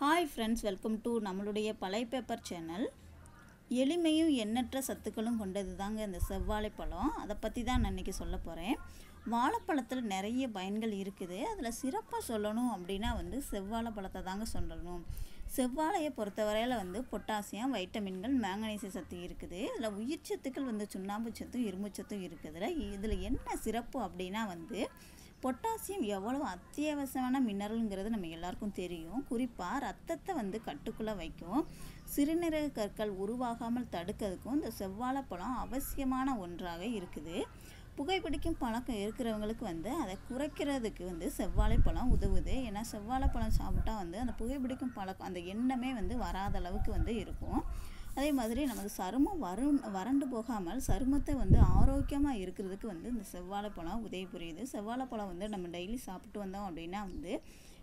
hi friends welcome to நம்மளுடைய பழைய paper channel எளிமையும் எண்ணற்ற சத்துக்களும் கொண்டது தாங்க இந்த செவ்வாழை பழம் அதை பற்றி தான் நான் இன்றைக்கி சொல்ல போகிறேன் வாழைப்பழத்தில் நிறைய பயன்கள் இருக்குது அதில் சிறப்பாக சொல்லணும் அப்படின்னா வந்து செவ்வாழை பழத்தை தாங்க சொல்லணும் செவ்வாழையை பொறுத்தவரையில் வந்து பொட்டாசியம் வைட்டமின்கள் மேங்கனீசு சத்து இருக்குது இதில் உயிர் சத்துக்கள் வந்து சுண்ணாம்பு சத்தும் இரும்பு சத்தும் இருக்குதுல இதில் என்ன சிறப்பு அப்படின்னா வந்து பொட்டாசியம் எவ்வளவு அத்தியாவசியமான மினரலுங்கிறது நம்ம எல்லாருக்கும் தெரியும் குறிப்பாக ரத்தத்தை வந்து கட்டுக்குள்ளே வைக்கும் சிறுநீரக கற்கள் உருவாகாமல் தடுக்கிறதுக்கும் இந்த செவ்வாழைப்பழம் அவசியமான ஒன்றாக இருக்குது புகைப்பிடிக்கும் பழக்கம் இருக்கிறவங்களுக்கு வந்து அதை குறைக்கிறதுக்கு வந்து செவ்வாழைப்பழம் உதவுது ஏன்னா செவ்வாழைப்பழம் சாப்பிட்டா வந்து அந்த புகைப்பிடிக்கும் பழக்கம் அந்த எண்ணமே வந்து வராத அளவுக்கு வந்து இருக்கும் அதே மாதிரி நமக்கு சருமம் வரு வறண்டு போகாமல் சருமத்தை வந்து ஆரோக்கியமாக இருக்கிறதுக்கு வந்து இந்த செவ்வாழைப்பழம் உதவி புரியுது செவ்வாழைப்பழம் வந்து நம்ம டெய்லி சாப்பிட்டு வந்தோம் அப்படின்னா வந்து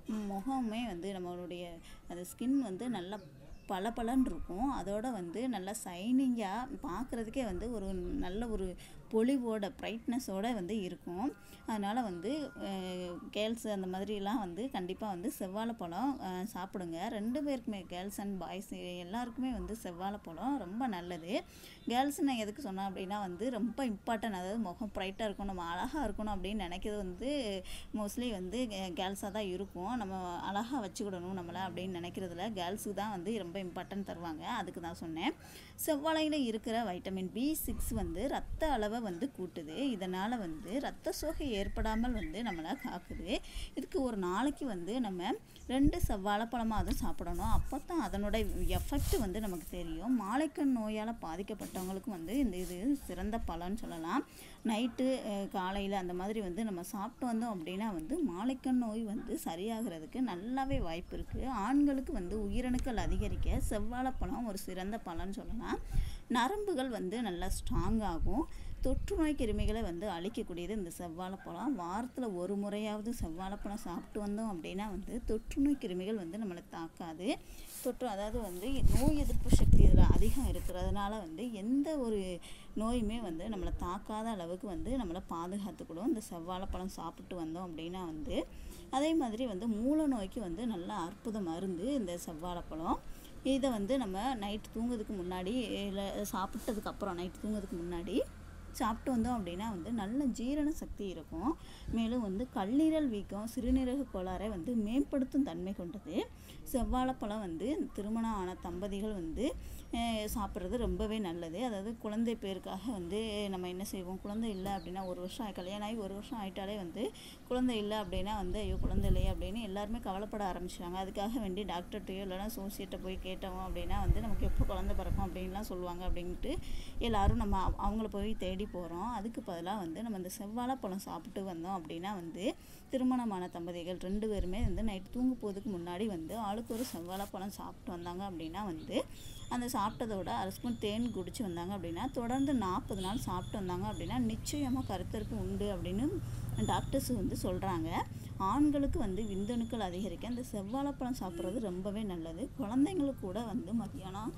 முகமே வந்து நம்மளுடைய அந்த ஸ்கின் வந்து நல்லா பளபளன்னு இருக்கும் அதோட வந்து நல்லா சைனிங்காக பார்க்குறதுக்கே வந்து ஒரு நல்ல ஒரு பொலிவோட ப்ரைட்னஸோட வந்து இருக்கும் அதனால் வந்து கேர்ள்ஸ் அந்த மாதிரிலாம் வந்து கண்டிப்பாக வந்து செவ்வாழைப்பழம் சாப்பிடுங்க ரெண்டு பேருக்குமே கேர்ள்ஸ் அண்ட் பாய்ஸ் எல்லாருக்குமே வந்து செவ்வாழைப்பழம் ரொம்ப நல்லது கேர்ள்ஸ் நான் எதுக்கு சொன்னேன் அப்படின்னா வந்து ரொம்ப இம்பார்ட்டன்ட் அதாவது முகம் ப்ரைட்டாக இருக்கணும் நம்ம அழகாக இருக்கணும் அப்படின்னு நினைக்கிறது வந்து மோஸ்ட்லி வந்து கேர்ள்ஸாக தான் இருக்கும் நம்ம அழகாக வச்சுக்கிடணும் நம்மளை அப்படின்னு நினைக்கிறதுல கேர்ள்ஸுக்கு தான் வந்து ரொம்ப இம்பார்ட்டன்ட் தருவாங்க அதுக்கு தான் சொன்னேன் செவ்வாழையில் இருக்கிற வைட்டமின் பி சிக்ஸ் வந்து ரத்த அளவை வந்து கூட்டுது இதனால் வந்து ரத்த சோகை ஏற்படாமல் வந்து நம்மளை காக்குது இதுக்கு ஒரு நாளைக்கு வந்து நம்ம ரெண்டு செவ்வாழைப்பழமாவது சாப்பிடணும் அப்போ தான் அதனோட எஃபெக்ட் வந்து நமக்கு தெரியும் மாலைக்கண் நோயால் பாதிக்கப்பட்டவங்களுக்கும் வந்து இந்த இது சிறந்த பலன்னு சொல்லலாம் நைட்டு காலையில் அந்த மாதிரி வந்து நம்ம சாப்பிட்டு வந்தோம் அப்படின்னா வந்து மாலைக்கண் நோய் வந்து சரியாகிறதுக்கு நல்லாவே வாய்ப்பு இருக்குது ஆண்களுக்கு வந்து உயிரணுக்கள் அதிகரிக்க செவ்வாழைப்பழம் ஒரு சிறந்த பலன்னு சொல்லலாம் நரம்புகள் வந்து நல்லா ஸ்ட்ராங் ஆகும் தொற்று நோய் கிருமிகளை வந்து அழிக்கக்கூடியது இந்த செவ்வாழைப்பழம் வாரத்தில் ஒரு முறையாவது செவ்வாழைப்பழம் சாப்பிட்டு வந்தோம் அப்படின்னா வந்து தொற்று நோய் கிருமிகள் வந்து நம்மளை தாக்காது தொற்று அதாவது வந்து நோய் எதிர்ப்பு சக்தி இதில் அதிகம் இருக்கிறதுனால வந்து எந்த ஒரு நோயுமே வந்து நம்மளை தாக்காத அளவுக்கு வந்து நம்மளை பாதுகாத்துக்கிடும் இந்த செவ்வாழைப்பழம் சாப்பிட்டு வந்தோம் அப்படின்னா வந்து அதே மாதிரி வந்து மூல நோய்க்கு வந்து நல்ல அற்புத மருந்து இந்த செவ்வாழைப்பழம் இதை வந்து நம்ம நைட்டு தூங்குறதுக்கு முன்னாடி இல்லை சாப்பிட்டதுக்கு அப்புறம் நைட்டு தூங்குறதுக்கு முன்னாடி சாப்பிட்டு வந்தோம் அப்படின்னா வந்து நல்ல ஜீரண சக்தி இருக்கும் மேலும் வந்து கல்லீரல் வீக்கம் சிறுநீரக கோளாறை வந்து மேம்படுத்தும் தன்மை கொண்டது செவ்வாழைப்பழம் வந்து திருமணம் ஆன தம்பதிகள் வந்து சாப்பிட்றது ரொம்பவே நல்லது அதாவது குழந்தை பேருக்காக வந்து நம்ம என்ன செய்வோம் குழந்தை இல்லை அப்படின்னா ஒரு வருஷம் கல்யாணம் ஆகி ஒரு வருஷம் ஆகிட்டாலே வந்து குழந்தை இல்லை அப்படின்னா வந்து ஐயோ குழந்தை இல்லையே அப்படின்னு எல்லாருமே கவலைப்பட ஆரம்பிச்சிட்டாங்க அதுக்காக வேண்டி டாக்டர்கிட்டயோ இல்லைனா சோசியத்தை போய் கேட்டோம் அப்படின்னா வந்து நமக்கு எப்போ குழந்தை பிறக்கும் அப்படின்லாம் சொல்லுவாங்க அப்படின்ட்டு எல்லாரும் நம்ம அவங்கள போய் தேடி போகிறோம் அதுக்கு பதிலாக வந்து நம்ம இந்த செவ்வாழைப்பழம் சாப்பிட்டு வந்தோம் அப்படின்னா வந்து திருமணமான தம்பதிகள் ரெண்டு பேருமே வந்து நைட்டு தூங்க போகிறதுக்கு முன்னாடி வந்து ஆளுக்கு ஒரு செவ்வாழைப்பழம் சாப்பிட்டு வந்தாங்க அப்படின்னா வந்து அந்த சாப்பிட்டதோட அரை ஸ்பூன் தேன் குடிச்சு வந்தாங்க அப்படின்னா தொடர்ந்து நாற்பது நாள் சாப்பிட்டு வந்தாங்க அப்படின்னா நிச்சயமாக கருத்தருக்கு உண்டு அப்படின்னு டாக்டர்ஸ் வந்து சொல்கிறாங்க ஆண்களுக்கு வந்து விந்தணுக்கள் அதிகரிக்க இந்த செவ்வாழைப்பழம் சாப்பிட்றது ரொம்பவே நல்லது குழந்தைங்களுக்கு கூட வந்து மத்தியானம்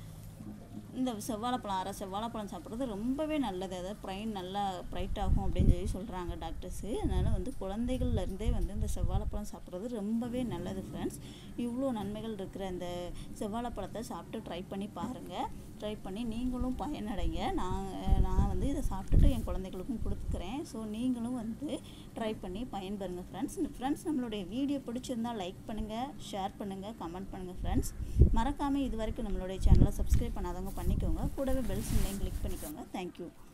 இந்த செவ்வாழைப்பழம் அரை செவ்வாழைப்பழம் சாப்பிட்றது ரொம்பவே நல்லது அதாவது ப்ரைன் நல்லா ப்ரைட் ஆகும் அப்படின்னு சொல்லி சொல்கிறாங்க டாக்டர்ஸு அதனால் வந்து குழந்தைகள்லேருந்தே வந்து இந்த செவ்வாழைப்பழம் சாப்பிட்றது ரொம்பவே நல்லது ஃப்ரெண்ட்ஸ் இவ்வளோ நன்மைகள் இருக்கிற இந்த செவ்வாழைப்பழத்தை சாப்பிட்டு ட்ரை பண்ணி பாருங்கள் ட்ரை பண்ணி நீங்களும் பயனடைங்க நான் நான் வந்து இதை சாப்பிட்டுட்டு என் குழந்தைகளுக்கும் கொடுத்துக்கிறேன் ஸோ நீங்களும் வந்து ட்ரை பண்ணி பயன்பெறுங்க ஃப்ரெண்ட்ஸ் இந்த ஃப்ரெண்ட்ஸ் நம்மளுடைய வீடியோ பிடிச்சிருந்தால் லைக் பண்ணுங்கள் ஷேர் பண்ணுங்கள் கமெண்ட் பண்ணுங்கள் ஃப்ரெண்ட்ஸ் மறக்காமல் இது வரைக்கும் நம்மளுடைய சேனலை சப்ஸ்கிரைப் பண்ணாதவங்க பண்ணிக்கோங்க கூடவே பெல் சிம்லையும் கிளிக் பண்ணிக்கோங்க தேங்க்யூ